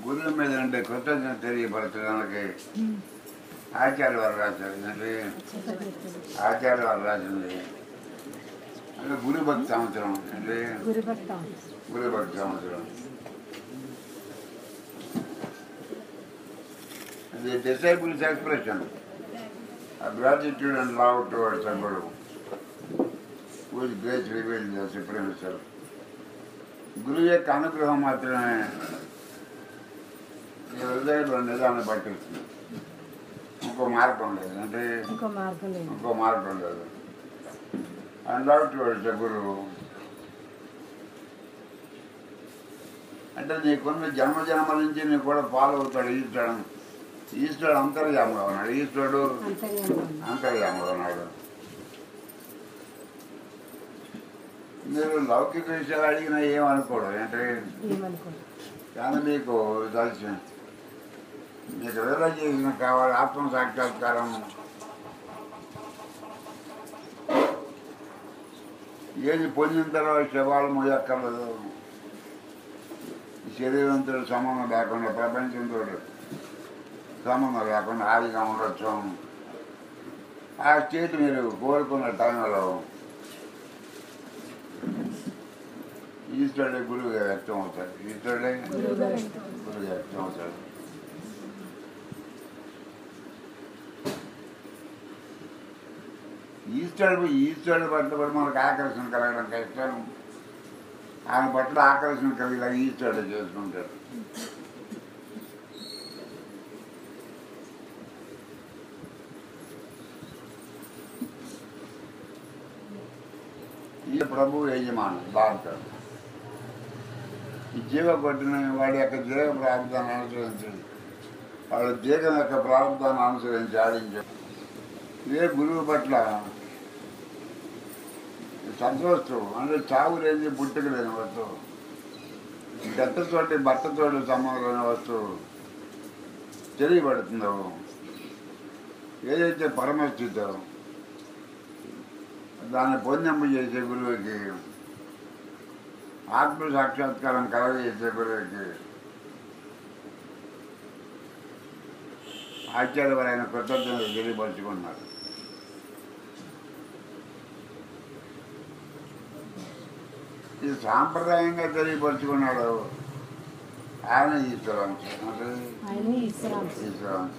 గురువు మీద ఉండే కృతజ్ఞత తెలియపరచడానికి ఆచార్య వారు రాశారు ఏంటంటే ఆచార్య వారు రాసింది అంటే గురు భక్తి సంవత్సరం అంటే గురుభక్తం గురు భక్తి సంవత్సరం అది disciples expression gratitude and love towards అప్పుడు with great reveal the supreme self గురువు యొక్క అనుగ్రహం మాత్రమే ఈ హృదయంలో నిజాన్ని పట్టిస్తుంది ఇంకో మార్గం లేదు అంటే ఇంకో మార్గం లేదు ఇంకో మార్గం లేదు అండ్ లవ్ టువర్డ్స్ గురువు అంటే నీకున్న జన్మ జన్మ నుంచి నీకు కూడా ఫాలో అవుతాడు ఈశ్వరుడు ఈశ్వరుడు అంతర్యాముగా ఉన్నాడు ఈశ్వరుడు అంతర్యామి అంతర్యాముగా ఉన్నాడు మీరు లౌకిక విషయాలు అడిగినా ఏమనుకోడు అంటే ఏమనుకోండి కానీ మీకు తెలిసి మీకు రియలైజేషన్ కావాలి ఆత్మ సాక్షాత్కారం ఏది పొందిన తర్వాత శవాలు మోయక్కర్లేదు ఈ శరీరంతో సంబంధం లేకుండా ప్రపంచంతో సంబంధం లేకుండా హాయిగా ఉండొచ్చు ఆ స్టేట్ మీరు కోరుకున్న టైంలో ఈశ్వరుడే గురువుగా వ్యక్తం అవుతాడు ఈశ్వరుడే గురువుగా గురువుగా వ్యక్తం అవుతాడు ఈశ్వరుడు ఈశ్వరుడు పట్ల కూడా మనకు ఆకర్షణ కలగడం కష్టం ఆయన పట్ల ఆకర్షణ కలిగేలా ఈశ్వరుడు చేసుకుంటాడు ఈ ప్రభు యజమాను బాగుంటాడు ఈ జీవ కొట్టిన వాడి యొక్క జీవ ప్రారంభాన్ని అనుసరించండి వాళ్ళ జీవం యొక్క ప్రారంభాన్ని అనుసరించి ఆడించాడు ఇదే గురువు పట్ల సంతోషం అంటే చావు లేని పుట్టుక లేని వస్తువు గట్టతోటి భర్తతోటి సంబంధం లేని వస్తువు తెలియబడుతుందో ఏదైతే పరమస్థితో దాన్ని పొందింపు చేసే గురువుకి ఆత్మ సాక్షాత్కారం కలగజేసే గురువుకి ఆచార్యమైన కృతజ్ఞతలు తెలియపరుచుకున్నారు ఇది సాంప్రదాయంగా తెలియపరుచుకున్నాడు ఆయన ఈశ్వరాంశ అంటే ఆయన ఈశ్వరాంశ ఈశ్వరాంశ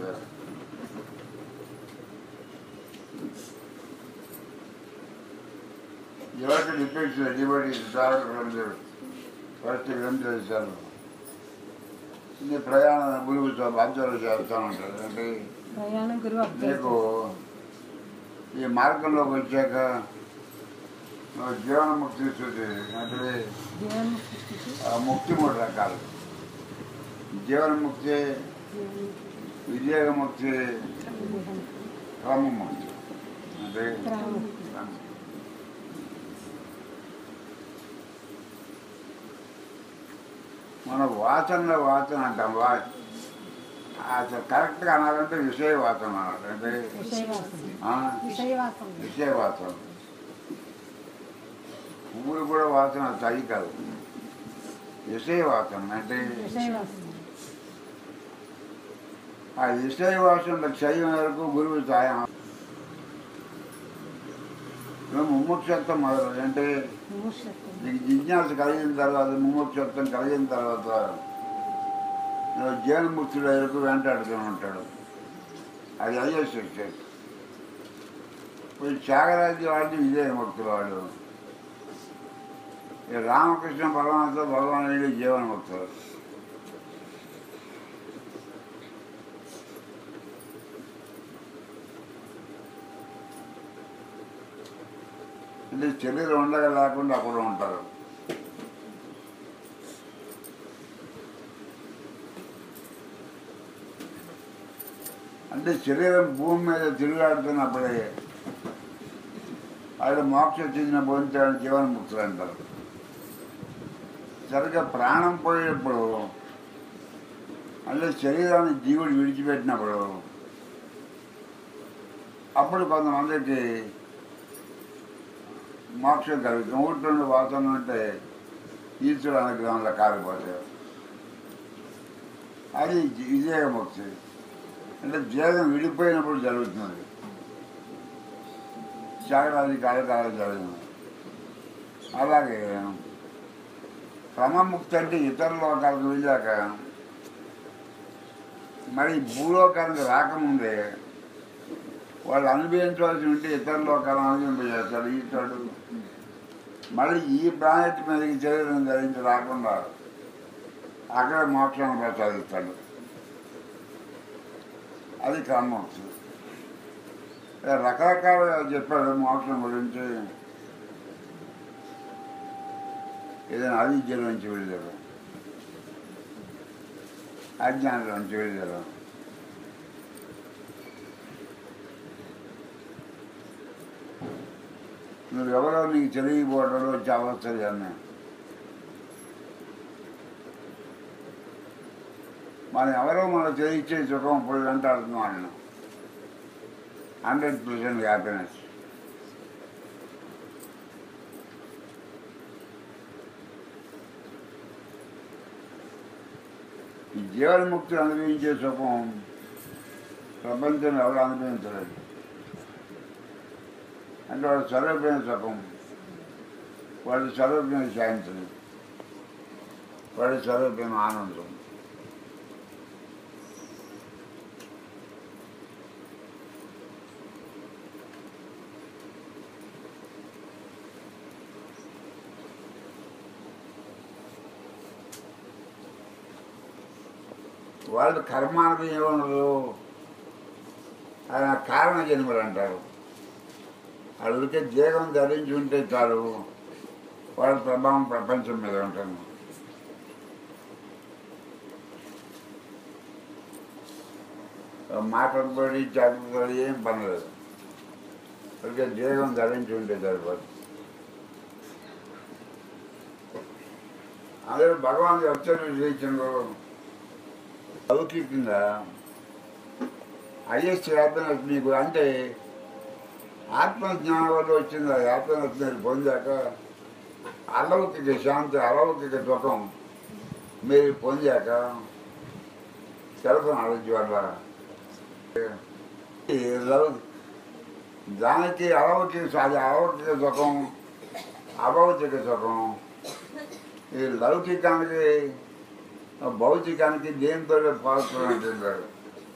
ఎవరికి డిపెండ్స్ డిబడి ఫస్ట్ ఏం చేశారు ఇది ప్రయాణ గురువుతో అబ్జర్వ్ చేస్తూ ఉంటారు అంటే ప్రయాణం గురువు నీకు అభ్యర్థి ఈ మార్గంలోకి వచ్చాక నువ్వు జీవనముక్తి స్థితి అంటే జీవన్ముక్తి స్థితి ఆ ముక్తి మూడు రకాలు జీవనముక్తి విజయముక్తి విదేహం క్రమముక్తి అంటే క్రమముక్తి. మన వాసనలో వాసన అంటాం వా అసలు కరెక్ట్గా అనాలంటే విషయ వాసన అనాలి అంటే విషయవాసం ఆ, విషయవాసం విషయ వాసన పువ్వులు కూడా వాసన తగి కాదు విషయ వాసన అంటే విషయవాసం ఆ విషయ వాసన క్షయం వరకు గురువు సాయం నువ్వు ముముక్షత్వం మొదలు అంటే ముముక్షత్వం నీకు జిజ్ఞాస కలిగిన తర్వాత ముముక్షత్వం కలిగిన తర్వాత నువ్వు జీవన్ముక్తుల వరకు వెంటాడుతూ ఉంటాడు అది అయ్యే శిక్ష ఇప్పుడు త్యాగరాజు వాడిని విజయముక్తులు వాడు ఈ రామకృష్ణ భగవాన్తో భగవానుడి జీవన్ముక్తులు అంటే శరీరం ఉండగా లేకుండా అక్కడ ఉంటారు అంటే శరీరం భూమి మీద తిరుగాడుతున్నప్పుడే ఆయన మోక్ష చెందిన పొందుతాడు జీవన్ముక్తులు అంటారు సరిగ్గా ప్రాణం పోయేటప్పుడు అంటే శరీరాన్ని జీవుడు విడిచిపెట్టినప్పుడు అప్పుడు కొంతమందికి మోక్షం కలుగుతుంది ఒకటి రెండు వాసనలు ఉంటే ఈశ్వరుడు అనుగ్రహంలో కాలిపోతాయి అది విజయముక్తి అంటే జీవం విడిపోయినప్పుడు జరుగుతున్నది జాగ్రత్త కాలకాలం జరిగింది అలాగే క్రమముక్తి అంటే ఇతర లోకాలకు వెళ్ళాక మరి భూలోకానికి రాకముందే వాళ్ళు అనుభవించవలసి ఉంటే ఇతర లోకాలను అనుభవింపజేస్తాడు ఈతాడు మళ్ళీ ఈ ప్లానెట్ మీదకి శరీరం ధరించి రాకుండా అక్కడ మోక్షాన్ని ప్రసాదిస్తాడు అది క్రమముక్తి రకరకాలుగా చెప్పాడు మోక్షం గురించి ఏదైనా అవిద్య నుంచి విడుదల అజ్ఞానం నుంచి విడుదల నువ్వెవరో నీకు తెలియకపోవడంలో వచ్చే అవస్థలు అన్నీ మనం ఎవరో మనకు తెలియచ్చే సుఖం ఇప్పుడు వెంటాడుతున్నాం వాళ్ళని హండ్రెడ్ పర్సెంట్ హ్యాపీనెస్ ఈ జీవన్ముక్తి అనుభవించే సుఖం ప్రపంచంలో ఎవరు అనుభవించలేదు అంటే వాడు స్వరూపమైన సుఖం వాడి స్వరూపమైన శాంతి వాడి స్వరూపమైన ఆనందం వాళ్ళు కర్మానుభవం ఉండదు ఆయన కారణ జన్మలు అంటారు వాళ్ళకి జీవం ధరించి ఉంటే చాలు వాళ్ళ ప్రభావం ప్రపంచం మీద ఉంటుంది మాటలు పడి చదువుతాడు ఏం పనలేదు వాళ్ళకి జీవం ధరించి ఉంటే సరిపోదు అందరూ భగవాన్ అత్యంత విశ్లేషణలో లౌకికంగా హైయెస్ట్ హ్యాపీనెస్ మీకు అంటే ఆత్మజ్ఞానం వల్ల వచ్చింది ఆ హ్యాపీనెస్ మీరు పొందాక అలౌకిక శాంతి అలౌకిక సుఖం మీరు పొందాక సెల్ఫ్ నాలెడ్జ్ వల్ల ఈ లౌ- దానికి అలౌకిక అది అలౌకిక సుఖం అభౌతిక సుఖం ఈ లౌకికానికి భౌతికానికి దేంతో పాల్గొంటుంటారు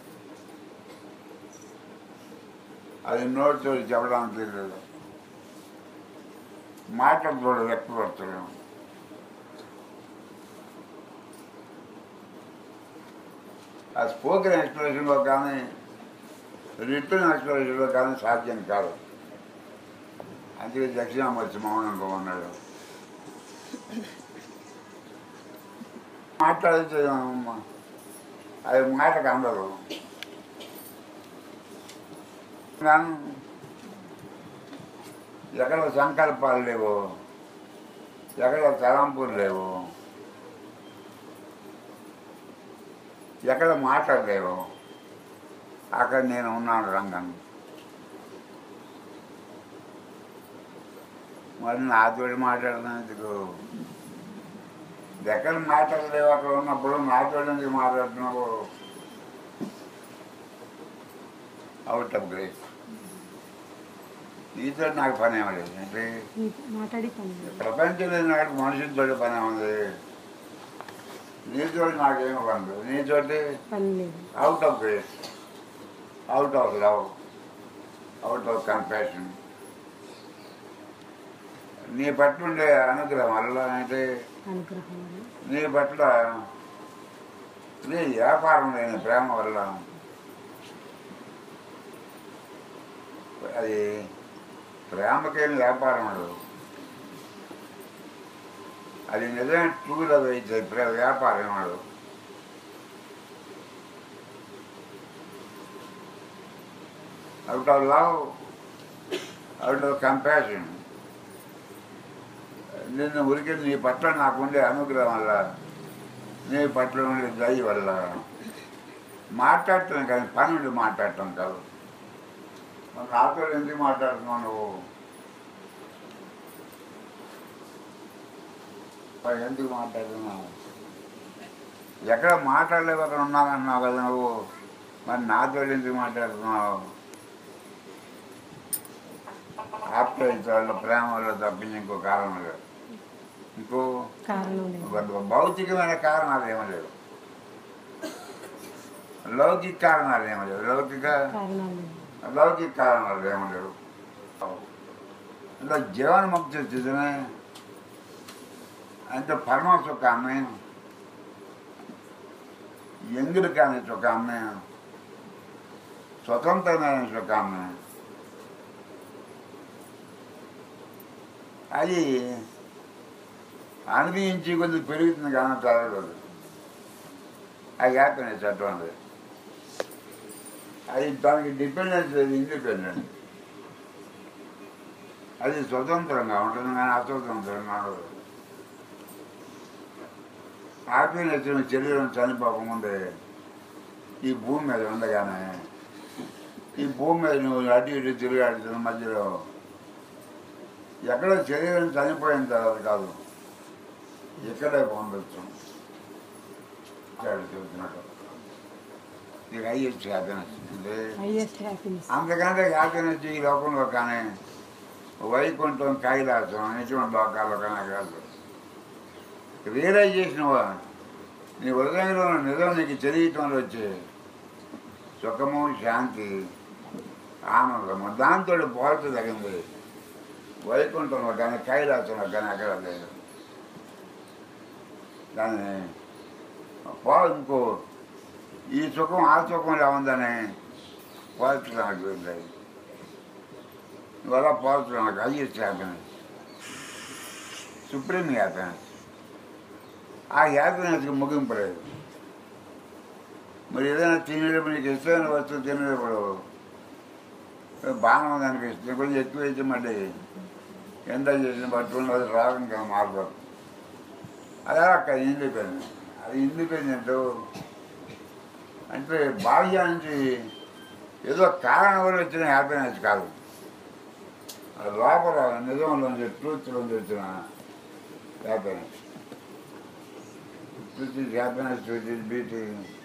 అది నోటితో చెప్పడానికి తెలియదు మాటలతో వ్యక్తపరచలేము ఆ స్పోకెన్ ఎక్స్ప్రెషన్లో కానీ రిటర్న్ ఎక్స్ప్రెషన్లో కానీ సాధ్యం కాదు అందుకే దక్షిణామూర్తి మౌనంగా ఉన్నాడు మాట్లాడితే అది మాటకు అందరు కానీ ఎక్కడ సంకల్పాలు లేవు ఎక్కడ తలంపులు లేవు ఎక్కడ మాటలు లేవు అక్కడ నేను ఉన్నాను రంగం మరి నాతోటి మాట్లాడినందుకు ఎక్కడ మాటలు లేవు అక్కడ ఉన్నప్పుడు నాతో ఎందుకు మాట్లాడుతున్నావు అవుట్ ఆఫ్ గ్రేస్ నీతో నాకు పని ఏమలేదు అంటే నీతో మాట్లాడి పని లేదు. ప్రపంచంలో నాకు మనుషులతో పని ఉంది నీతో నాకేమో పని నీతోటి పని లేదు out of grace out of love out of compassion నీ పట్ల ఉండే అనుగ్రహం వల్ల అంటే అనుగ్రహం వల్ల నీ పట్ల నీ వ్యాపారం లేని ప్రేమ వల్ల అది ప్రేమకేం వ్యాపారం ఉండదు అది నిజమైన ట్రూ లవ్ అయితే ప్రే- వ్యాపారం ఉండదు out of love out of compassion నిన్ను ఉరికి నీ పట్ల నాకుండే అనుగ్రహం వల్ల నీ పట్ల ఉండే దయ వల్ల మాట్లాడటం కానీ పని ఉండి మాట్లాడటం కాదు మరి నాతో ఎందుకు మాట్లాడుతున్నావు నువ్వు మరి ఎందుకు మాట్లాడుతున్నావు ఎక్కడ మాట్లాడలేవు అక్కడ ఉన్నానన్నావు కదా నువ్వు మరి నాతో ఎందుకు మాట్లాడుతున్నావు ఆప్యాయతలో ప్రేమలో తప్పించి ఇంకో కారణం లేదు ఇంకో కారణం లేదు ఒక భౌతికమైన కారణాలు ఏమీ లేవు లౌకిక కారణాలు ఏమీ లేవు లౌకిక కారణాలు లేదు లౌకిక కారణాలు ఏమీ లేవు ఇంకా జీవన్ముక్తి స్థితిని అంటే పరమ సుఖాన్ని ఎంగిడి కాని సుఖాన్ని స్వతంత్రమైన సుఖాన్ని అది అనుభవించి కొద్దిగా పెరుగుతుంది కానీ తరగదు అది హ్యాపీనెస్ అటువంటిది అది దానికి డిపెండెన్స్ లేదు ఇండిపెండెంట్ అది స్వతంత్రంగా ఉంటుంది కానీ అస్వతంత్రంగా ఉండదు హ్యాపీనెస్ శరీరం చనిపోకముందే ఈ భూమి మీద ఉండగానే ఈ భూమి మీద నువ్వు అటు ఇటు తిరిగాడుతున్న మధ్యలో ఎక్కడ శరీరం చనిపోయిన తర్వాత కాదు ఇక్కడే పొందొచ్చు ఇక్కడ చెబుతున్నట్టు నీకు హైయెస్ట్ హ్యాపీనెస్ అంటే హైయెస్ట్ హ్యాపీనెస్ అంతకంటే హ్యాపీనెస్ ఈ లోకంలో కానీ వైకుంఠం కైలాసం ఇటువంటి లోకాల్లో కానీ కాదు రియలైజ్ చేసినవా నీ హృదయంలో ఉన్న నిజం నీకు తెలియటంలో వచ్చే సుఖము శాంతి ఆనందము దాంతో పోల్చదగింది వైకుంఠంలో కానీ కైలాసంలో కానీ అక్కడ లేదు దాన్ని పో ఇంకో ఈ సుఖం ఆ సుఖంలో ఉందని పోల్చడానికి వెళ్ళాయి ఇవాళ పోల్చడానికి హైయెస్ట్ హ్యాపీనెస్ సుప్రీం హ్యాపీనెస్ ఆ హ్యాపీనెస్కి ముగింపు లేదు మరి ఏదైనా తినేటప్పుడు నీకు ఇష్టమైన వస్తువు తినేటప్పుడు బాగానే ఉంది అనిపిస్తుంది కొంచెం ఎక్కువ అయితే మళ్ళీ ఎంత చేసిన బట్టి ఉన్నది రాగం కదా మారిపోతుంది అదే అక్కడ ఇండిపెండెంట్ అది ఇండిపెండెంట్ అంటే బాహ్య నుంచి ఏదో కారణం వల్ల వచ్చిన హ్యాపీనెస్ కాదు అది లోపల నిజంలోంచి ట్రూత్లోంచి వచ్చిన happiness truth is happiness truth is beauty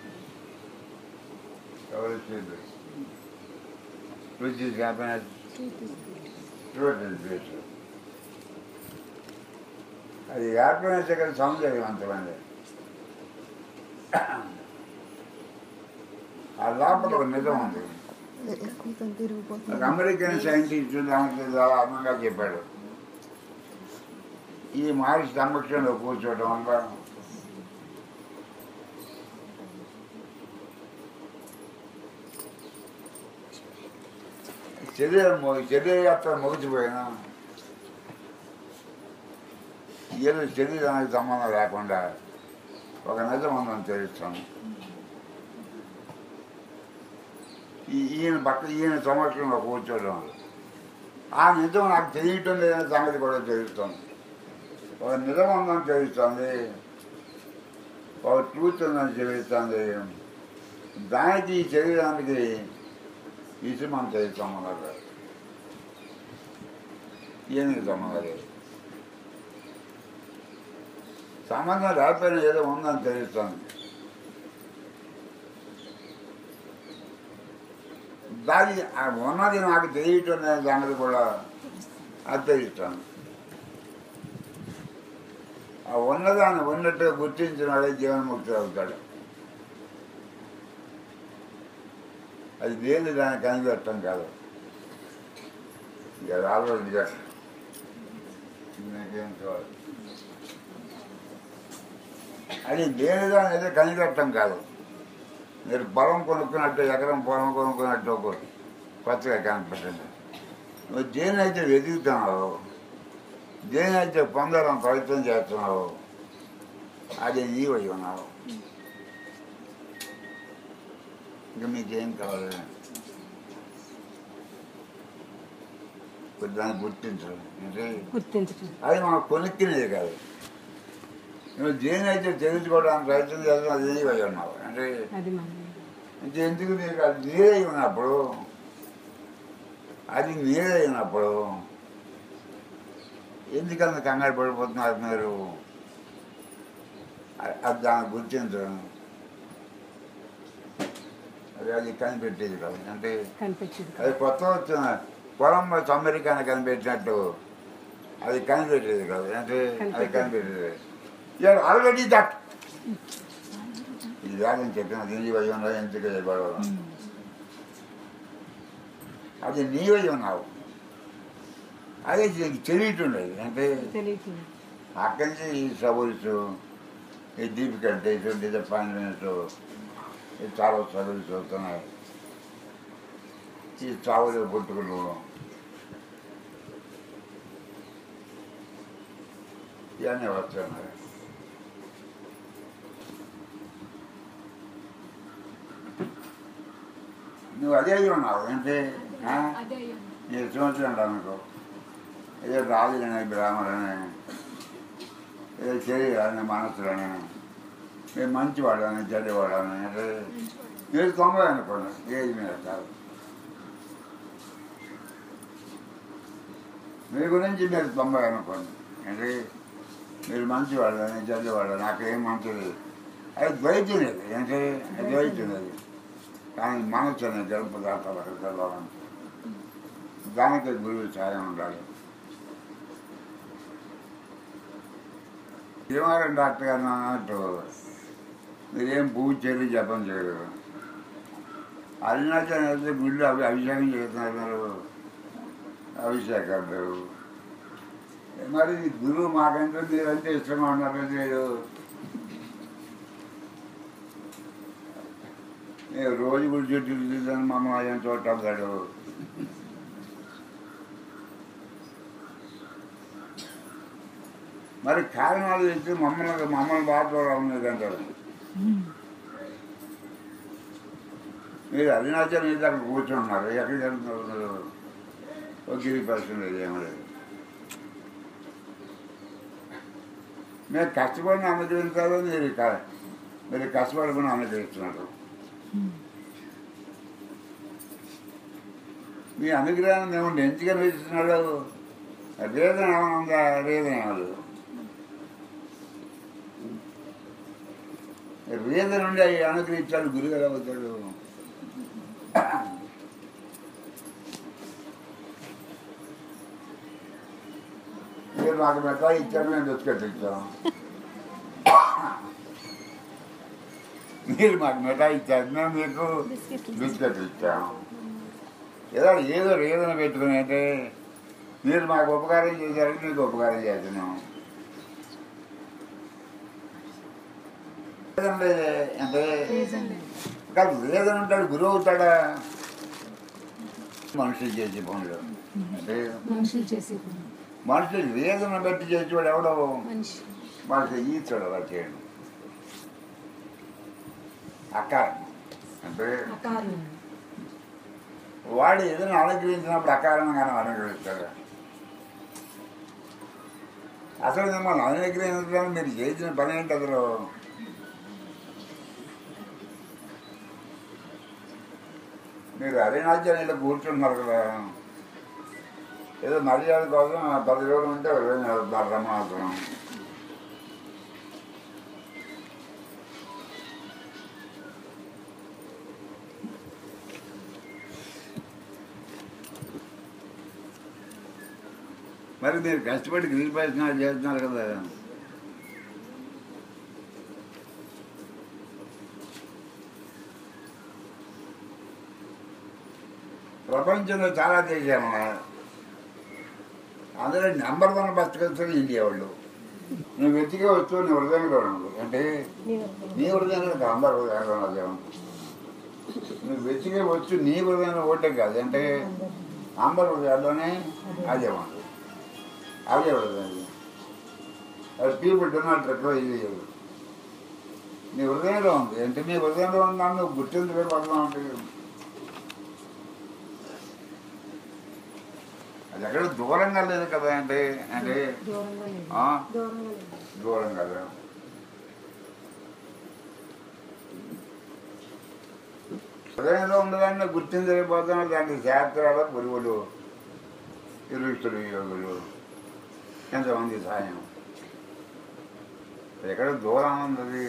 ఎవరు ఇచ్చింది truth is happiness truth is beauty అది హ్యాపీనెస్ ఇక్కడ సౌందర్యవంతమైనది ఆ లోపల ఒక నిజం ఉంది ఒక అమెరికన్ సైంటిస్ట్ దానికి చాలా అందంగా చెప్పాడు ఈ మహర్షి సమక్షంలో కూర్చోవడం వల్ల శరీరం మోగి శరీర యాత్ర ముగిసిపోయినా ఏదో శరీరానికి సంబంధం లేకుండా ఒక నిజం ఉందని తెలుస్తాను ఈ- ఈయన పక్క ఈయన సమక్షంలో కూర్చోవడం ఆ నిజం నాకు తెలియటం లేదనే సంగతి కూడా తెలుస్తుంది ఒక నిజం ఉందని తెలుస్తుంది ఒక ట్రూత్ ఉందని తెలుస్తుంది దానికి ఈ శరీరానికి ఇది మనం తెలియ సంబంధం లేదు ఈయనకి సంబంధం లేదు సంబంధం లేకపోయినా ఏదో ఉందని తెలుస్తుంది దాని ఆ ఉన్నది నాకు తెలియటం అనే సంగతి కూడా అది తెలుస్తాను ఆ ఉన్నదాన్ని ఉన్నట్టు గుర్తించిన వాడే జీవన్ముక్తి అవుతాడు అది దేని దాన్ని కనిపెట్టడం కాదు ఇక ఆలోచించాడు నాకేం కావాలి అది దేని దాన్ని అయితే కనిపెట్టడం కాదు మీరు పొలం కొనుక్కున్నట్టు ఎకరం పొలం కొనుక్కున్నట్టు ఒక కొత్తగా కనిపెట్టండి నువ్వు దేనైతే వెతుకుతున్నావు దేనైతే పొందాలని ప్రయత్నం చేస్తున్నావు అది నీవై ఉన్నావు ఇంకా మీకేం కావాలి ఇప్పుడు దాన్ని గుర్తించడం అంటే గుర్తించటం అది మనం కొనుక్కునేది కాదు నువ్వు దేనైతే తెలుసుకోవడానికి ప్రయత్నం చేస్తున్నావు అది నీవై ఉన్నావు అంటే అది మనం అంటే ఎందుకు నీకు అది నీరై ఉన్నప్పుడు అది నీరై ఉన్నప్పుడు ఎందుకంత కంగారు పడిపోతున్నారు మీరు అ- అది దాన్ని గుర్తించడం అది అది కనిపెట్టేది కాదు అంటే కనిపించింది అది కొత్త వచ్చిన కొలంబస్ అమెరికాని కనిపెట్టినట్టు అది కనిపెట్టేది కాదు అంటే అది కనిపెట్టేది ఆల్రెడీ దట్ ఇది వేగం చెప్పిన దీని వయ్యంలో ఎంపిక చేయబడవు అది నీవై ఉన్నావు అదే నీకు తెలియటుండేది అంటే తెలియదు అక్కడి నుంచి ఈ సబుల్స్ ఈ డిఫికల్టీస్ డిసప్పాయింట్మెంట్ ఈ చాలా చదువులు చదువుతున్నాయి ఈ చావులు పుట్టుకులు ఇవన్నీ వస్తున్నాయి నువ్వు అదే అయి ఉన్నావు అంటే ఆ? అదే అయ్యాను. నేను చూస్తున్నాడు అనుకో ఏదో రాజులని బ్రాహ్మణులని ఏదో శరీరాన్ని మనసులని మేము మంచివాడని చెడ్డవాడని అంటే మీరు తొంభై అనుకోండి ఏజ్ మీద కాదు మీ గురించి మీరు తొంభై అనుకోండి అంటే మీరు మంచివాళ్ళని చెడ్డవాళ్ళని నాకేం మంచిది అది ద్వైతం లేదు అంటే అది ద్వైతం లేదు కానీ మనసు అనే జల పదార్థాలు అక్కడ చదవాలని దానికి గురువు సాయం ఉండాలి శ్రీవారం డాక్టర్ గారు అన్నట్టు మీరేం పూజ చేయలేదు జపం చేయలేదు అరుణాచలం అయితే గుళ్ళు అవి అభిషేకం చేస్తున్నారు మీరు అభిషేకం లేవు మరి ఈ గురువు మాకంటే మీరంటే ఇష్టంగా ఉన్నారు మీరు నేను రోజు గుడి చుట్టూ తిరుగుతాను మమ్మల్ని ఆయన చోట అవ్వడు మరి కారణాలు ఇచ్చి మమ్మల్ని మమ్మల్ని బాధపడాలి అంటారు మీరు అరుణాచలం అయితే అక్కడ కూర్చున్నారు ఎక్కడికి వెళ్తున్నారు మీరు ఒక గిరి పరిస్థితి లేదు ఏమీ లేదు మీరు కష్టపడిన అనుగ్రహించారు మీరు క- మీరు కష్టపడకుండా అనుగ్రహిస్తున్నారు మీ అనుగ్రహం మేము ఎందుకు అనిపిస్తున్నాడు రీజన్ ఏమైనా ఉందా రీజన్ ఏమదు రీజన్ ఉండి అవి అనుగ్రహించాడు గురుగారు అవుతాడు మీరు మాకు మెత్త ఇచ్చారు మేము బిస్కెట్ ఇచ్చాం మీరు మాకు మెత్త ఇచ్చారు మేము మీకు బిస్కెట్ ఇచ్చాం ఏదో ఏదో రీజన్ పెట్టుకుని అంటే మీరు మాకు ఉపకారం చేశారని మీకు ఉపకారం చేస్తున్నాం రీజన్ లేదే అంటే రీజన్ లేదు. కాదు రీజన్ ఉంటాడు గురువు అవుతాడా మనుషులు చేసే పనులు అంటే మనుషులు చేసే పని. మనుషులు రీజన్ బట్టి చేసేవాడు ఎవడో మనిషి మనకి ఈచాడు అలా చేయడం అకారం అంటే అకారణం వాడు ఏదైనా అనుగ్రహించినప్పుడు అకారణంగానే అనుగ్రహిస్తాడు అసలు మిమ్మల్ని అనుగ్రహించడానికి మీరు చేసిన పని ఏంటి అసలు మీరు అరుణాచలంలో కూర్చుంటున్నారు కదా ఏదో మర్యాద కోసం ఆ పది రోజులు ఉంటే వెళ్తారు రమణాచలం మరి మీరు కష్టపడి గిరి ప్రయత్నాలు చేస్తున్నారు కదా ప్రపంచంలో చాలా దేశాలు ఉన్నాయి అందులో నెంబర్ వన్ బతకొచ్చేది ఇండియా వాళ్ళు నువ్వు వెతికే వస్తువు నీ హృదయంలో ఉండదు అంటే నీ హృదయంలో కాదు, అందరి హృదయంలో ఉన్నది నువ్వు వెతికే వచ్చు నీ హృదయంలో ఒకటే కాదు అంటే అందరి హృదయాల్లోనే అదే ఉంది అదే హృదయం అది పీపుల్ డు నాట్ రిక్వైర్ నీ హృదయంలో ఉంది అంటే నీ హృదయంలో ఉందా నువ్వు గుర్తించే పడదాం అంటే అది ఎక్కడ దూరంగా లేదు కదా అంటే అంటే దూరంగా లేదు ఆ? దూరంగా లేదు దూరం కదా హృదయంలో ఉండదాన్ని గుర్తించలేకపోతున్నారు దానికి శాస్త్రాల గురువులు ఋషులు యోగులు ఎంతమంది సాయం ఎక్కడ దూరం ఉంది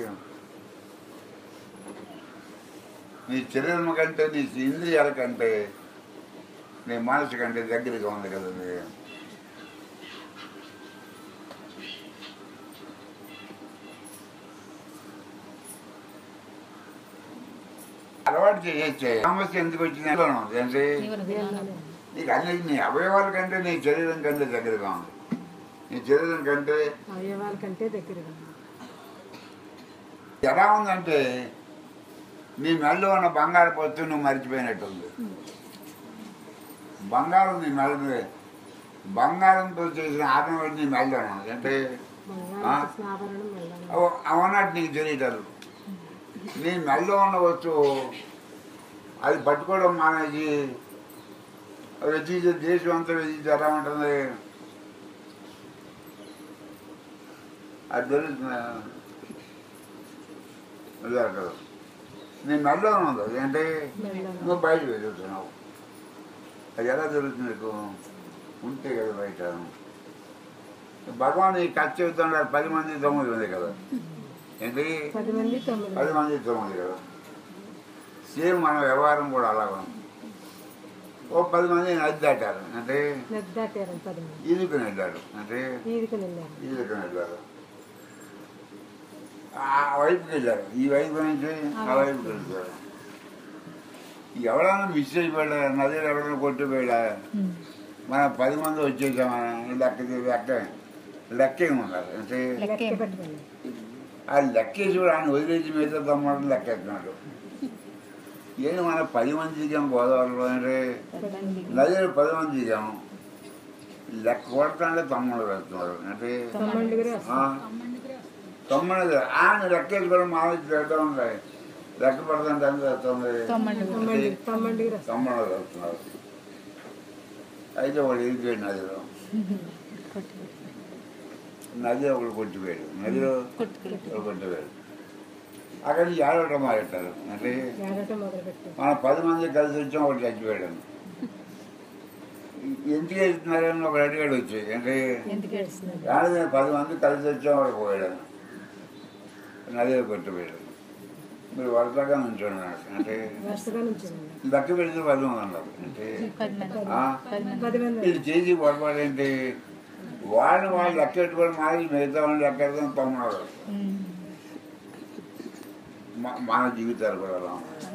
నీ శరీరం కంటే నీ ఇంద్రియాల కంటే నీ మనసు కంటే దగ్గరగా ఉంది కదా అది అలవాటు చేయొచ్చే సమస్య ఎందుకు వచ్చింది అంటే నీకు అన్ని నీ అవయవాల కంటే నీ శరీరం కంటే దగ్గరగా ఉంది నీ శరీరం కంటే అవయవాల కంటే దగ్గరగా ఉంది. ఎలా ఉందంటే నీ మెడలో ఉన్న బంగారు పొత్తు నువ్వు మర్చిపోయినట్టుంది బంగారం నీ మెడ బంగారంతో చేసిన ఆర్నమెంట్ నీ మెడలో ఉంది అంటే ఆ? బంగారం చేసిన ఆభరణం వెళ్ళాలి అవ- అవన్నట్టు నీకు తెలియటరు నీ మెడలో ఉన్న వస్తువు అది పట్టుకోవడం మానేసి వెచ్చించే దేశం అంతా వెచ్చించి ఎలా ఉంటుంది అది తెలుస్తుంది అదే కదా నీ మెడలో ఉంది అది అంటే మెడలో. నువ్వు బయట వెళ్తున్నావు అది ఎలా జరుగుతుంది నీకు ఉంటే కదా బయట భగవాన్ ఈ కథ చెబుతున్నాడు పది మంది తొమ్మిది ఉంది కదా ఏంటి పది మంది తొమ్మిది పది మంది తొమ్మిది కదా సేమ్ మన వ్యవహారం కూడా అలాగే ఉంది ఓ పది మంది నది దాటారు అంటే నది దాటారు పది మంది ఈదుకుని వెళ్ళారు అంటే ఈదుకుని వెళ్ళారు ఈదుకుని వెళ్ళారు ఆ వైపుకి వెళ్ళారు ఈ వైపు నుంచి ఆ వైపుకి వెళ్ళారు ఎవరైనా మిస్ అయిపోయా నదిలో ఎవరైనా కొట్టిపోయా మన పది మంది వచ్చేసామా లెక్క లెక్క లెక్కే ఉన్నారు అంటే లెక్క పెట్టుకుని ఆ లెక్కేసి కూడా ఆయన వదిలేసి మీద తమ్ముడు లెక్కేస్తున్నాడు ఏంటి మన పది మంది దిగాం గోదావరిలో అంటే నదిలో పది మంది దిగాము లెక్క కొడతాంటే తమ్ముడు వెళ్తున్నారు అంటే తమ్మండి కూడా ఆ, తమ్ముడు ఆయన లెక్కేసి కూడా మామూలు పెడతా ఉంటాయి లెక్క పడుతుంటే ఎంత వస్తుంది తమ్మండి తమ్మండి కూడా తమ్ముడు వెళ్తున్నారు అయితే వాడు వెళ్ళిపోయాడు నదిలో నది ఒకడు కొట్టిపోయాడు నదిలో ఒకడు కొట్టిపోయాడు అక్కడి నుంచి ఏడవటం మొదలెట్టారు అంటే ఏడటం మొదలు పెట్టారు మనం పది మంది కలిసి వచ్చాం ఒకటి చచ్చిపోయాడు ఎందుకు వెళ్తున్నారని ఒక అడిగాడు వచ్చి అంటే ఎందుకు ఏడుస్తున్నారు ఏడాది పది మంది కలిసి వచ్చాం వాడు పోయాడు నదిలో కొట్టిపోయాడు మీరు వరుసగా నుంచోండి అన్నాడు. అంటే వరుసగా నుంచి లెక్క పెడితే పది మంది అన్నారు అంటే ఆ? పది మంది వీళ్ళు చేసి పొరపాటు ఏంటి వాళ్ళని వాళ్ళు లెక్క పెట్టుకొని మాది మిగతా వాళ్ళని లెక్క పెడతాం తమ్ముడు మన జీవితాలు కూడా అలా ఉన్నాయి.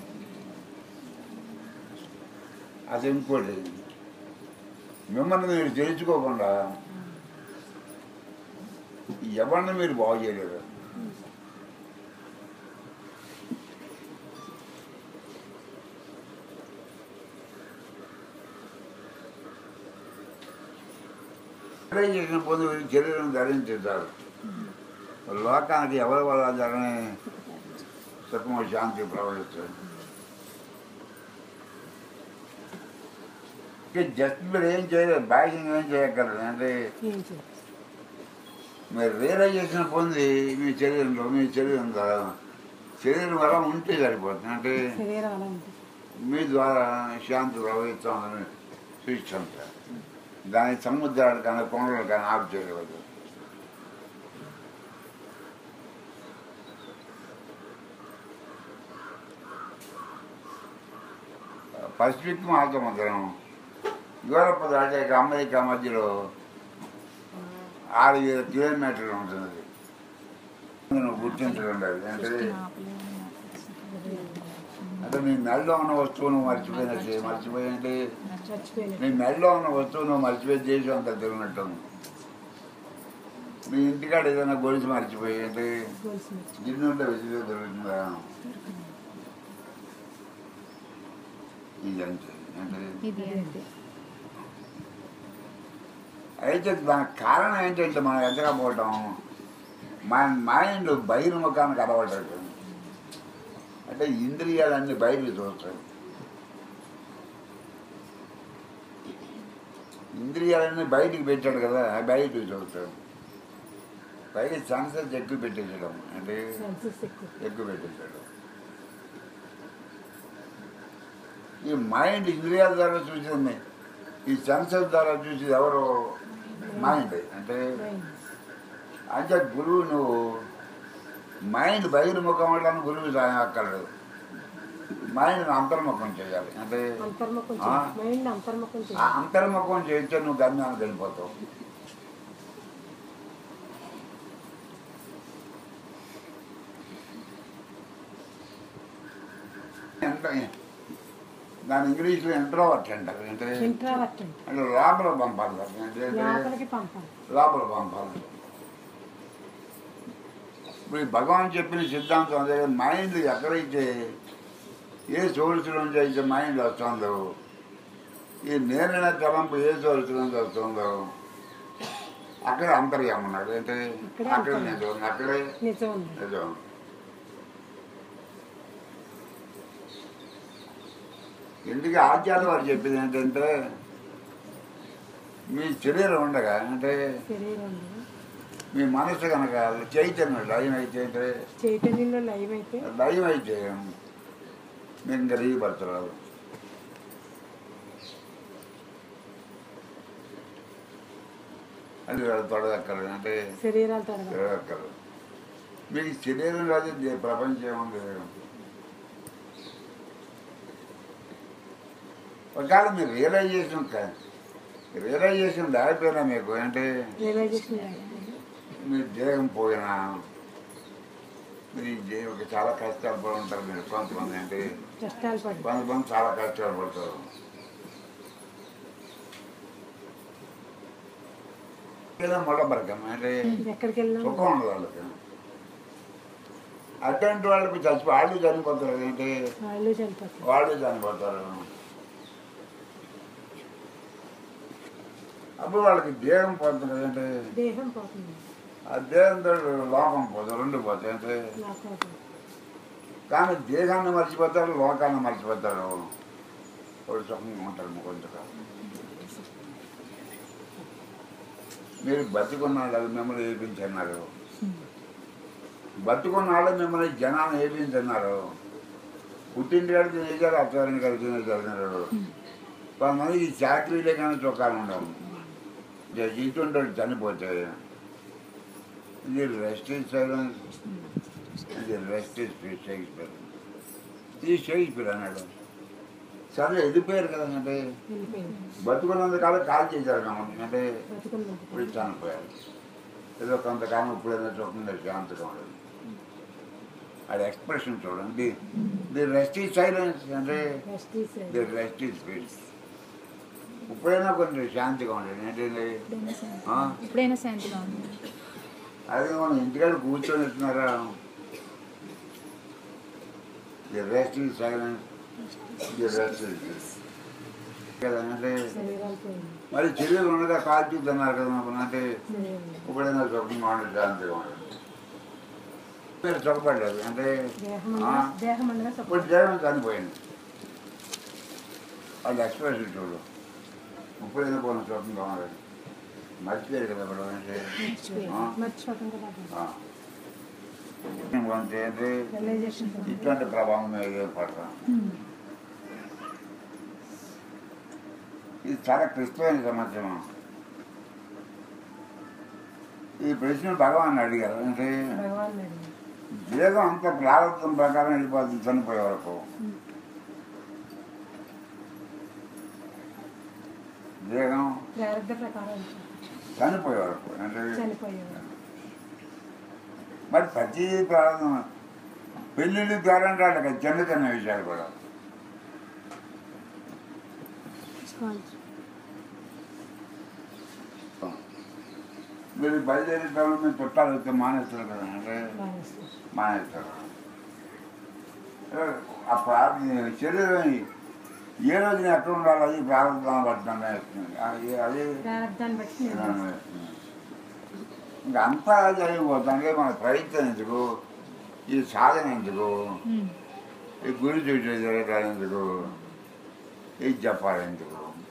అది ఇంకోటి మిమ్మల్ని మీరు తెలుసుకోకుండా ఎవరిని మీరు బాగు చేయలేరు చేసిన పొంది శరీరం ధరించారు లోకానికి ఎవరి వల్ల జరగని సుఖము శాంతి ప్రవహిస్తుంది ఇక జస్ట్ మీరు ఏం చేయలేదు బ్యాగింగ్ ఏం చేయక్కర్లేదు అంటే ఏం చేయాలి మీరు రియలైజేషన్ పొంది మీ శరీరంలో మీ శరీరం ద్వారా శరీరం వల్ల ఉంటే సరిపోతుంది అంటే శరీరం అలా ఉంటుంది మీ ద్వారా శాంతి ప్రవహిస్తామని సృష్టించారు దాని సముద్రాలు కానీ కొండలు కానీ ఆపు చేయలేదు పసిఫిక్ మహాసముద్రం యూరప్ దాటాక అమెరికా మధ్యలో ఆరు వేల కిలోమీటర్లు ఉంటుంది నువ్వు గుర్తించడం లేదు అంటే అంటే నీ మెడలో ఉన్న వస్తువును మర్చిపోయినట్టు మర్చిపోయింది చచ్చిపోయిన నీ మెడలో ఉన్న వస్తువును మర్చిపోయి దేశం అంతా తిరిగినట్టు ఉంది. మీ ఇంటికాడ ఏదైనా గొలుసు మర్చిపోయి అంటే గొలుసు మర్చి గిన్నెంటే వెజిలో దొరుకుతుందా ఇది అంతే అంటే ఇది అంతే అయితే దానికి కారణం ఏంటంటే మనం ఎదగపోవటం మన మైండ్ బహిర్ముఖానికి అలవాటు అంటే ఇంద్రియాలన్నీ బయటికి చూస్తాయి ఇంద్రియాలన్నీ బయటికి పెట్టాడు కదా అవి బయటికి చూస్తాడు పైగా సెన్సెస్ ఎక్కువ పెట్టేసాడు అంటే సెన్సెస్ ఎక్కువ ఎక్కువ పెట్టేశాడు ఈ మైండ్ ఇంద్రియాల ద్వారా చూసింది ఈ సెన్సెస్ ద్వారా చూసేది ఎవరు మైండ్ అంటే మైండ్ అంటే గురువు నువ్వు మైండ్ బహిర్ముఖం వల్ల గురువు సాయం అక్కర్లేదు మైండ్ అంతర్ముఖం చేయాలి అంటే అంతర్ముఖం ఆ. చేయాలి మైండ్ అంతర్ముఖం ఆ చేయాలి అంతర్ముఖం చేస్తే నువ్వు గమ్యానికి వెళ్ళిపోతావు ఎంత- దాని ఇంగ్లీష్లో ఇంట్రోవర్ట్ అంటారు అంటే ఇంట్రావర్ట్ అంటే అంటే లోపల పంపాలి అంటే లోపలికి పంపాలి లోపల పంపాలి ఇప్పుడు ఈ భగవాన్ చెప్పిన సిద్ధాంతం అదే మైండ్ ఎక్కడైతే ఏ సోర్స్ నుంచి అయితే మైండ్ వస్తుందో ఈ నేరైన తలంపు ఏ సోర్స్ నుంచి వస్తుందో అక్కడ అంతర్యం ఉన్నాడు అంటే ఇక్కడే అక్కడ అంతర్యం. నిజం ఉంది. అక్కడే నిజం ఉంది నిజం ఎందుకు ఆచార్య వారు చెప్పింది ఏంటంటే మీ శరీరం ఉండగా అంటే శరీరం మీ మనసు కనుక చైతన్యం లయం అయితే అంటే చైతన్యంలో లైవ్ అయితే లయం అయితే మీకు ఇంకా రీపరచరాదు అది తొడగక్కర్లేదు అంటే శరీరాలు తరగదు తొడగక్కర్లేదు మీకు శరీరం రాదు దే- ప్రపంచం ఉంది ఒకవేళ మీరు రియలైజేషన్ రియలైజేషన్ దాటిపోయినా మీకు అంటే రియలైజేషన్ మీ దేహం పోయినా మీ దేహం చాలా కష్టాలు పడి ఉంటారు మీరు కొంతమంది అంటే కష్టాలు పడి కొంతమంది చాలా కష్టాలు పడతారు ఏదో మొట్టబరకం అంటే ఎక్కడికి వెళ్ళినా సుఖం ఉండదు వాళ్ళకి అటువంటి వాళ్ళకి చచ్చి వాళ్ళు చనిపోతారు అంటే వాళ్ళు చనిపోతారు వాళ్ళు చనిపోతారు అప్పుడు వాళ్ళకి దేహం పోతుంది అంటే దేహం పోతుంది ఆ దేహంతో లోకం పోతుంది రెండు పోతాయి అంటే నాకు కానీ దేహాన్ని మర్చిపోతారు లోకాన్ని మర్చిపోతారు వాడు సుఖంగా ఉంటారు కొంచెం మీరు బతుకున్నాడు అది మిమ్మల్ని ఏపించన్నారు బతుకున్నాడు మిమ్మల్ని జనాన్ని ఏపించన్నారు పుట్టింటి కాడికి తినేసారు అత్తగారిని కాడికి తినేసారు కొంతమందికి చాకరీలే కానీ చొక్కాలు ఉండవు ఇటువంటి వాళ్ళు చనిపోతే ఇది రెస్ట్ సైలెన్స్ ఇది రెస్ట్ షేక్స్పియర్ ఇది షేక్స్పియర్ అన్నాడు సరే వెళ్ళిపోయారు కదా అంటే వెళ్ళిపోయింది బతుకున్నంత కాలం కాల్ చేశారు కాబట్టి అంటే బతుకున్నది ఇప్పుడు చనిపోయారు ఏదో కొంతకాలం ఇప్పుడైనా చూడకుండా శాంతిగా ఉండదు అది ఎక్స్ప్రెషన్ చూడండి ది రెస్ట్ ఈజ్ సైలెన్స్ అంటే రెస్ట్ తీసేది ది రెస్ట్ ఈజ్ పీస్ ఇప్పుడైనా కొంచెం శాంతిగా ఉండదు ఏంటంటే ఇప్పుడైనా శాంతి ఆ? ఇప్పుడైనా శాంతిగా ఉంది అదే మనం ఇంటికాడ కూర్చొని ఇస్తున్నారా the rest is silence the rest is peace కదా అంటే శరీరాలు పోయింది మరి చెల్లెలు ఉండగా కాల్చుతున్నారు కదా మనం అంటే శరీరం ఇప్పుడైనా సుఖంగా ఉండదు శాంతిగా ఉండదు మీరు సుఖపడ్డారు అంటే దేహం ఆ, అనగా దేహం అనగా ఇప్పుడు సుఖం దేహం చనిపోయింది అది ఎక్స్ప్రెషన్ చూడు ఇప్పుడైనా పోయిన సుఖంగా ఉండదు మర్చిపోయారు కదా ఇప్పుడు అంటే ఆ, మర్చిపోవటం కదా ఆ. ఇంకొంచెం ఏంటి రియలైజేషన్ ఇట్లాంటి ప్రభావం మీద పడతాం ఇది చాలా క్లిష్టమైన సమస్య ఈ ప్రశ్న భగవాన్ అడిగారు అంటే భగవాన్ అడిగారు జీవం అంత ప్రారంభం ప్రకారం వెళ్ళిపోతుంది చనిపోయే వరకు జీవం ప్రారంభ ప్రకారం చనిపోయే వరకు అంటే చనిపోయేవారు మరి ప్రతి ప్రారంభం పెళ్ళిళ్ళు ప్రారంభం వాళ్ళకి చిన్న చిన్న విషయాలు కూడా మీరు బయలుదేరే టైంలో మీరు చుట్టాలు వస్తే మానేస్తారు కదా అంటే మానేస్తారు. మానేస్తారు ఆ ప్రార్థన శరీరం ఏ రోజున ఎక్కడ ఉండాలి అది ప్రారంభం పడుతుంది అది అది ప్రారంధాన్ని బట్టి నేను ఇంకా అంతా జరిగిపోతుంది మన ప్రయత్నం ఎందుకు ఈ సాధన ఎందుకు ఈ గురి చూసి జరగడం ఎందుకు ఇది చెప్పాలి ఎందుకు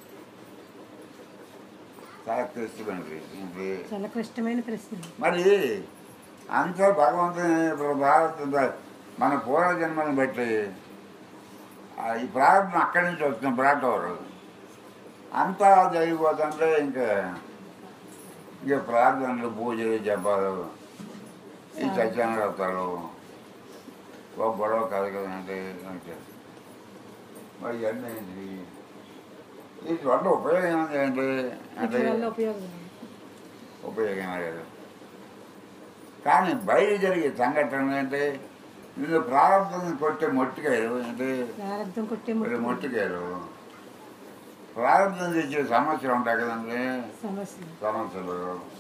చాలా క్లిష్టమైన విషయం. ఇది చాలా క్లిష్టమైన ప్రశ్న మరి అంతా భగవంతుని ఇప్పుడు భారత మన పూర్వజన్మను బట్టి ఆ ఈ ప్రారంభం అక్కడి నుంచి వస్తుంది బ్రాటవరు అంతా జరిగిపోతుంటే ఇంకా ఇక ప్రార్థనలు పూజలు జపాలు ఈ సత్యానవ్రతాలు ఒక గొడవ కాదు కదంటే అంటే మరి ఇవన్నీ ఏంటి వీటి వల్ల ఉపయోగం ఏముంది అంటే అంటే వీటి వల్ల ఉపయోగం ఉపయోగం లేదు కానీ బయట జరిగే సంఘటన అంటే వీళ్ళు ప్రారంభం కొట్టే మొట్టికాయలు అంటే ప్రారంభం కొట్టే మరి ముట్టు మొట్టికాయలు ప్రారంభం తెచ్చే సమస్యలు ఉంటాయి కదండి సమస్య సమస్యలు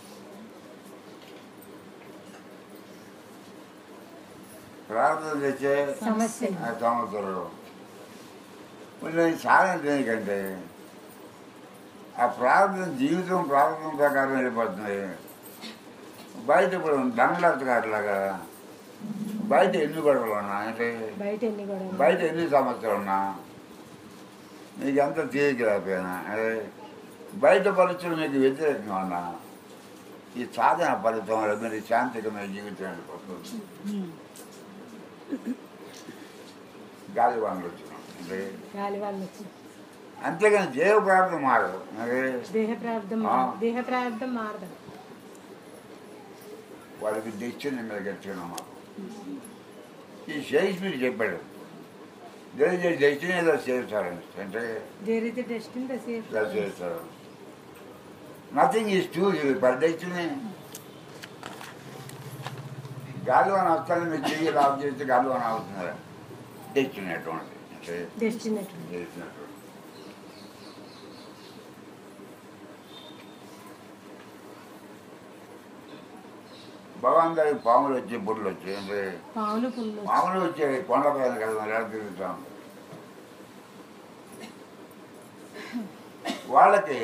ప్రారంభం తెచ్చే సమస్య ఆ సమస్యలు కొంచెం సాధన దేనికంటే ఆ ప్రారంభం జీవితం ప్రారంభం ప్రకారం వెళ్ళిపోతుంది బయట ఇప్పుడు దండలాగా బయట ఎన్ని గొడవలు ఉన్నా అంటే బయట ఎన్ని గొడవలు బయట ఎన్ని సమస్యలు ఉన్నా నీకు ఎంత తీరిక లేకపోయినా అదే బయట పరిస్థితులు మీకు వ్యతిరేకంగా ఉన్నా ఈ సాధన ఫలితం వల్ల మీరు శాంతికమైన జీవితం వెళ్ళిపోతుంది గాలి వానలు వచ్చినాం అంటే గాలి వాళ్ళు వచ్చి అంతేగాని జీవ ప్రార్థన మారదు అదే దేహ ప్రార్థం ఆ. దేహ ప్రార్థం మారదు వాళ్ళకి డెస్టినీ మీద గట్టిగా మాకు ఈ షేక్స్పియర్ చెప్పాడు దేని డెస్టినీ ఏదో చేస్తారండి అంటే there is the destiny the safe ఇలా చేస్తారు nothing is to per destiny గాలివాన వస్తాను మీరు చెయ్యి లాభం చేస్తే గాలివాన అవుతున్నారు డెస్టినీ అటువంటి అంటే డెస్టిన్ చేసినట్టు భగవాన్ గారికి పాములు వచ్చి బుర్రలు వచ్చి అంటే పావులు పుల్లు మామూలు వచ్చే కొండ పైన కదా ఎలా తిరుగుతాం వాళ్ళకి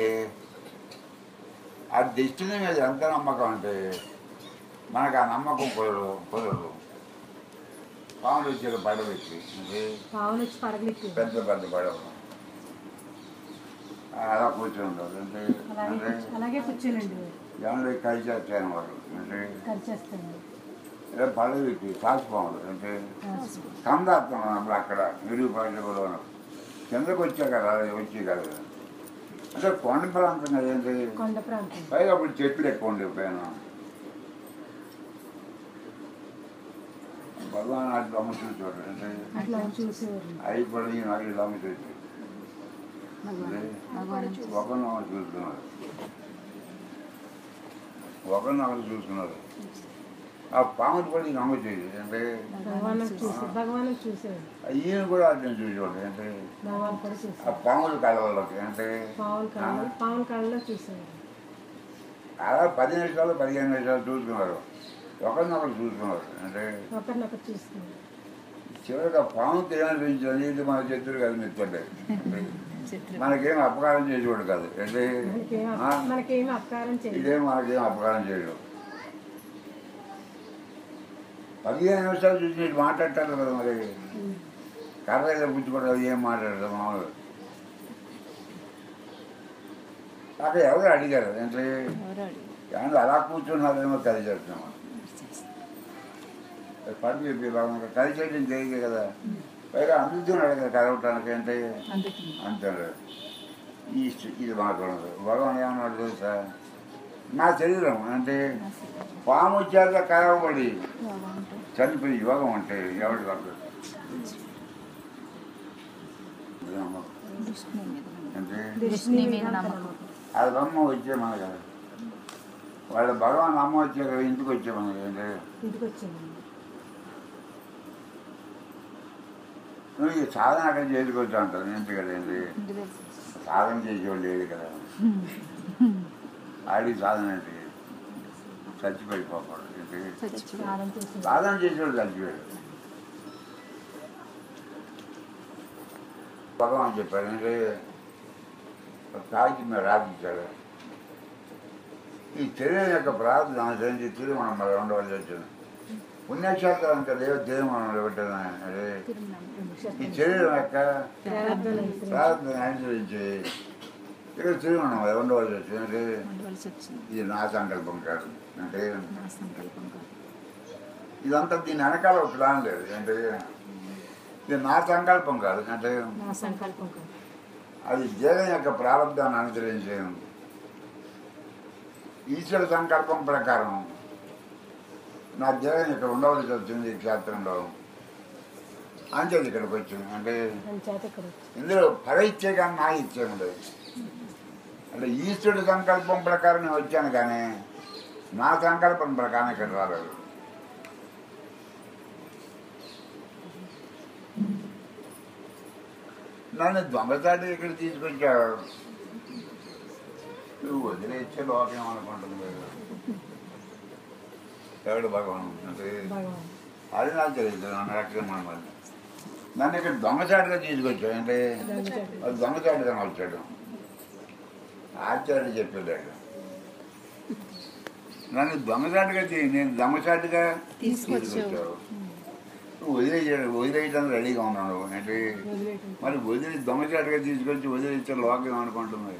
ఆ డెస్టినీ మీద ఎంత నమ్మకం అంటే మనకు ఆ నమ్మకం కుదరదు కుదరదు పాములు వచ్చే పడవ ఎక్కి అంటే పావులు వచ్చి పడగలికి పెద్ద పెద్ద పడవ అలా కూర్చొని ఉంటారు అంటే అలాగే అంటే కూర్చో- అలాగే కూర్చోనండి ఏమన్నా కలిసి వచ్చాను వాళ్ళు అంటే కలిసేస్తాను ఏదో పడవ ఎక్కి కాసిపోవాలి అంటే కందాత్తం అప్పుడు అక్కడ విరిగిపోయిన కూడా కిందకు వచ్చా కదా వచ్చి కదా అంటే కొండ ప్రాంతం కదా ఏంటి కొండ ప్రాంతం పైగా అప్పుడు చెట్లు ఎక్కువ ఉండే పైన భగవాన్ అట్లా అమ్ముతుంది చూడండి అంటే అట్లా చూసేవారు అయిపోయి నాకు ఇలా అమ్ముతుంది ఒకరిని చూస్తున్నారు ఒకరిని ఒకరు చూస్తున్నారు ఆ పాములు కూడా ఈయన అమ్ముతుంది అంటే భగవాన్ చూసి భగవాన్ చూసేవారు ఈయన కూడా అట్లా చూసేవాడు అంటే భగవాన్ కూడా ఆ చూసేవారు పాములు కలవలోకి అంటే పావుల కళ్ళ పావుల కళ్ళలో చూసేవారు అలా పది నిమిషాలు పదిహేను నిమిషాలు చూసుకున్నారు ఒకరినొకరు చూసుకున్నారు అంటే ఒకరినొకరు చూస్తున్నారు చివరికి ఆ పాముకి ఏమనిపించింది ఇది మన శత్రువు కాదు మిత్రుడే మనకేం అపకారం చేసేవాడు కాదు అంటే మనకేం ఆ, మనకేమి అపకారం చేయదు ఇదేం మనకేం అపకారం చేయడు పదిహేను నిమిషాలు చూసి నీకు మాట్లాడతారు కదా మరి కర్ర పుచ్చుకోవడం ఏం మాట్లాడదు మామూలు అక్కడ ఎవరు అడిగారు అంటే కానీ అలా కూర్చున్నారేమో కలిసి చేస్తున్నాం పని చెప్పి బాగుంది కలిసి చేయడం తెలియదు కదా పైగా అందుతున్నాడు కదా కలవటానికి అంటే అంటాడు ఈ స్థి- ఇది మాత్రం భగవాన్ ఏమన్నాడు తెలుసా నా శరీరం అంటే పాము చేత కలవబడి చనిపోయి యోగం అంటే ఎవరి పక్కన అంటే విష్ణు మీద నమ్మకం అది బొమ్మ వచ్చే మన కదా వాళ్ళ భగవాన్ అమ్మ వచ్చే కదా ఇంటికి వచ్చే మనకి అంటే ఇంటికి వచ్చింది నువ్వు ఈ సాధన అక్కడ చేసుకోవచ్చు అంటారు ఇంటి కదా ఏంటి సాధన చేసేవాళ్ళు లేదు కదా ఆడి సాధన ఏంటి చచ్చిపోయిపోకూడదు ఏంటి సాధన చేసింది సాధన చేసేవాళ్ళు చచ్చిపోయాడు భగవాన్ చెప్పాడు అంటే కాకి మీద రాపించాడు ఈ శరీరం యొక్క ప్రార్థన అనుసరించి తిరుమణం మరి ఉండవలసి వచ్చింది పుణ్యక్షేత్రం అంటే దేవ తిరుమణంలో పెట్టిన అదే ఈ శరీరం యొక్క ప్రార్థన అనుసరించి ప్రార్థన అనుసరించి ఇక్కడ తిరుమణం అది ఉండవలసి వచ్చింది అంటే ఉండవలసి వచ్చింది ఇది నా సంకల్పం కాదు అంటే నా సంకల్పం కాదు ఇదంతా దీని వెనకాల ఒక ప్లాన్ లేదు అంటే ఇది నా సంకల్పం కాదు అంటే నా సంకల్పం కాదు అది జీవం యొక్క ప్రారంభాన్ని అనుసరించి ఈశ్వర సంకల్పం ప్రకారం నా దేహం ఇక్కడ ఉండవలసి వచ్చింది ఈ క్షేత్రంలో అంచేది ఇక్కడికి వచ్చింది అంటే అంచేత ఇక్కడ వచ్చింది ఇందులో పర ఇచ్చే కానీ నా ఇచ్చే ఉండదు అంటే ఈశ్వరుడి సంకల్పం ప్రకారం నేను వచ్చాను కానీ నా సంకల్పం ప్రకారం ఇక్కడ రాలేదు నన్ను దొంగచాటి ఇక్కడ తీసుకొచ్చావు నువ్వు వదిలేచ్చే లోకం అనుకుంటుంది మీరు. ఎవడు భగవాన్ అంటే భగవాన్ అది నాకు తెలియదు నన్ను రక్షణ మళ్ళీ నన్ను ఇక్కడ దొంగచాటుగా తీసుకొచ్చావు అంటే దొంగచాటు. అది దొంగచాటుగా వచ్చాడు ఆచార్యుడు చెప్పాడు నన్ను దొంగచాటుగా తీ- నేను దొంగచాటుగా తీసుకొచ్చావు నువ్వు వదిలేసాడు వదిలేయడానికి రెడీగా ఉన్నాడు అంటే వదిలేయటం మరి వదిలి దొంగచాటుగా తీసుకొచ్చి వదిలేస్తే లోకం అనుకుంటుంది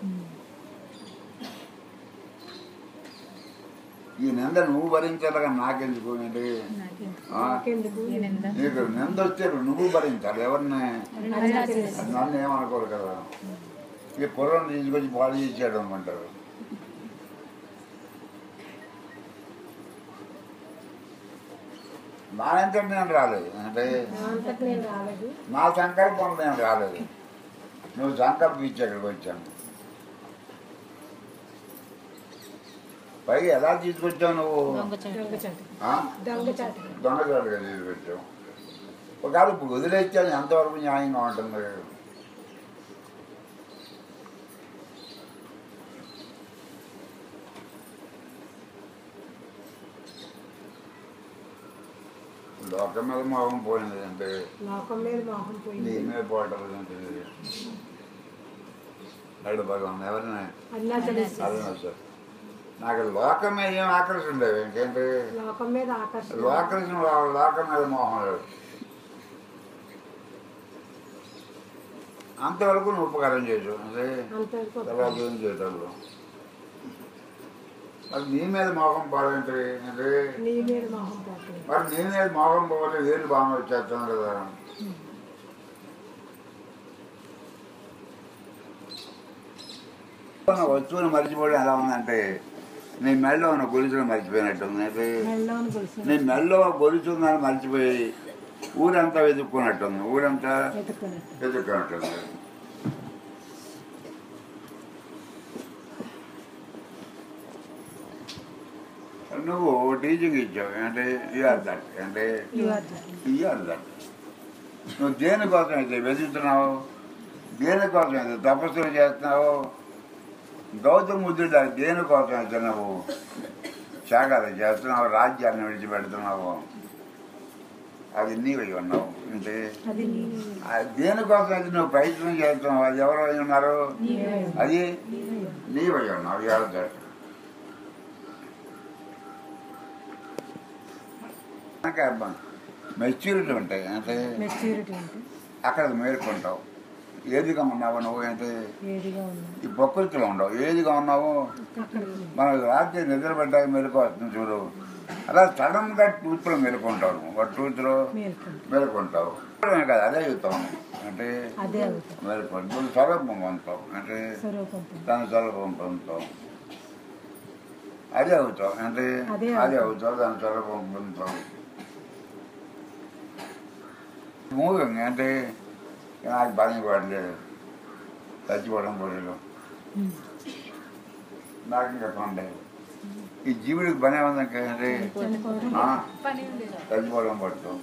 ఈ నింద నువ్వు భరించాలిగా నాకెందుకు అంటే ఆ, నాకెందుకు నీకు నింద వస్తే నువ్వు భరించాలి ఎవరిని అన్నా తెలుసు. అది నన్ను ఏమనుకోరు కదా ఈ కుర్రను తీసుకొచ్చి పాడు చేసాడు అనుకుంటారు నా ఎంత నేను రాలేదు అంటే నా అంతకు నేను రాలేదు నా సంకల్పం నేను రాలేదు నువ్వు సంకల్పించి ఇక్కడికి వచ్చాను పైగా ఎలా తీసుకొచ్చావు నువ్వు దొంగచాటు ఆ? దొంగచాటు దొంగచాటుగా తీసుకొచ్చావు ఒకవేళ ఇప్పుడు వదిలేచ్చాను ఎంతవరకు న్యాయంగా ఉంటుంది లోకం మీద మోహం పోయింది అంటే లోకం మీద మోహం నీ పోయింది మీద పోవటం అంటే అడు భగవాన్ ఎవరిని అన్నా తెలుసు అదే సార్ నాకు లోకం మీద ఏం ఆకర్షణ లేదు ఇంకేంటి లోకం మీద ఆకర్షణ లోకర్షణ లోకం మీద మోహం లేదు అంతవరకు నువ్వు ఉపకారం చేయొచ్చు అంటే అంతవరకు తర్వాత ఏం చేయటంలో మరి నీ మీద మోహం పోవడం అంటే నీ మీద మోహం పోతుంది మరి నీ మీద మోహం పోవాలి వేలు బాగా వచ్చేస్తాను కదా ఉన్న వస్తువుని మర్చిపోవడం ఎలా ఉందంటే నీ మెడలో ఉన్న గొలుసును మర్చిపోయినట్టుంది అంటే మెళ్ళలోని గొలుసు నీ మెడలో గొలుసు ఉందని మర్చిపోయి ఊరంతా వెతుక్కున్నట్టుంది ఊరంతా వెతుక్కున్నట్టు వెతుక్కున్నట్టుంది నువ్వు టీచింగ్ ఇచ్చావు అంటే ఇయర్ దట్ అంటే You are that. Year that నువ్వు దేనికోసం అయితే వెతుకుతున్నావు దేనికోసం అయితే తపస్సులు చేస్తున్నావు గౌతమ బుద్ధుడు దేనికోసం అయితే నువ్వు త్యాగాలు చేస్తున్నావు రాజ్యాన్ని విడిచిపెడుతున్నావు అది నీవై ఉన్నావు అంటే అది నీ ఆ దేనికోసం అయితే నువ్వు ప్రయత్నం చేస్తున్నావు అది ఎవరు అయి ఉన్నారు నీవే. అది నీవే. నీవై ఉన్నావు ఇయర్ దట్ మెచ్యూరిటీ ఉంటాయి అంటే మెచ్యూరిటీ అంటే అక్కడ మేలుకుంటావు ఏదిగా ఉన్నావు నువ్వు అంటే ఏదిగా ఉన్నా ఈ ప్రకృతిలో ఉండవు ఏదిగా ఉన్నావు అక్కడికి మనం రాత్రి నిద్రపడ్డాక మెలకు వస్తుంది చూడు అలా సడన్గా టూత్లో మెలుకుంటావు ఒక టూత్లో మేల్కొని మెలుకుంటావు కదా అదే చెప్తావు అంటే అదే అవుతాం మెలుకుంటావు నువ్వు స్వరూపం పొందుతావు అంటే స్వరూపంతో దాని స్వరూపం పొందుతావు అదే అవుతావు అంటే అదే అదే అవుతావు. అవుతావు దాని స్వరూపం పొందుతావు మూవింగ్ అంటే నాకు బాగా పడలేదు చచ్చిపోవడం పొడిలో నాకు ఇంకా కొండే ఈ జీవుడికి పని ఉందంటే చనిపోవడం ఆ, చనిపోవడం పట్టు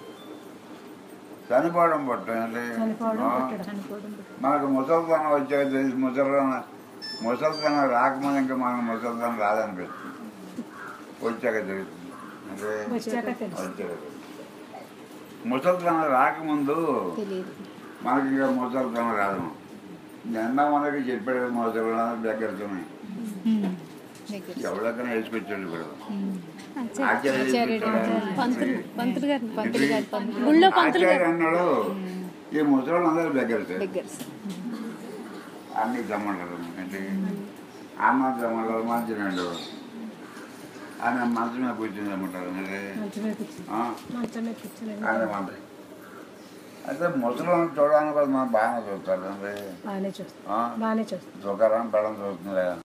చనిపోవడం పట్టు అంటే చనిపోవడం ఆ, పుట్టడం చనిపోవడం మనకు ముసలితనం వచ్చాక తెలిసి ముసలితనం ముసలితనం రాకముందు ఇంకా మనకు ముసలితనం రాదనిపిస్తుంది వచ్చాక తెలుస్తుంది అంటే వచ్చాక తెలుసు వచ్చాక తెలుస్తుంది. ముసలితనం రాకముందు తెలియదు మనకి ఇంకా ముసలితనం రాదు నిన్న మనకి చెప్పాడు ముసలితనం దగ్గరతోనే దగ్గర ఎవరికైనా వేసుకొచ్చాడు ఇప్పుడు ఆచార్యుడు పంతులు పంతులు గారు పంతులు గారు పంతులు గుళ్ళో పంతులు అన్నాడు ఈ ముసలి అందరూ దగ్గర దగ్గర అన్ని దమ్మంటారు అంటే అన్న దమ్మంటారు మంచి రెండు ఆయన మంచం మీద కూర్చుని దమ్మంటారు అంటే మంచం మీద కూర్చుని ఆ, మంచం మీద కూర్చుని ఆయన మంట అయితే ముసలిని చూడడానికి కూడా మనం బాగానే చూస్తారు అంటే బాగానే చూస్తాం ఆ, బాగానే చూస్తాం దుకాణం పెడం చూస్తుంది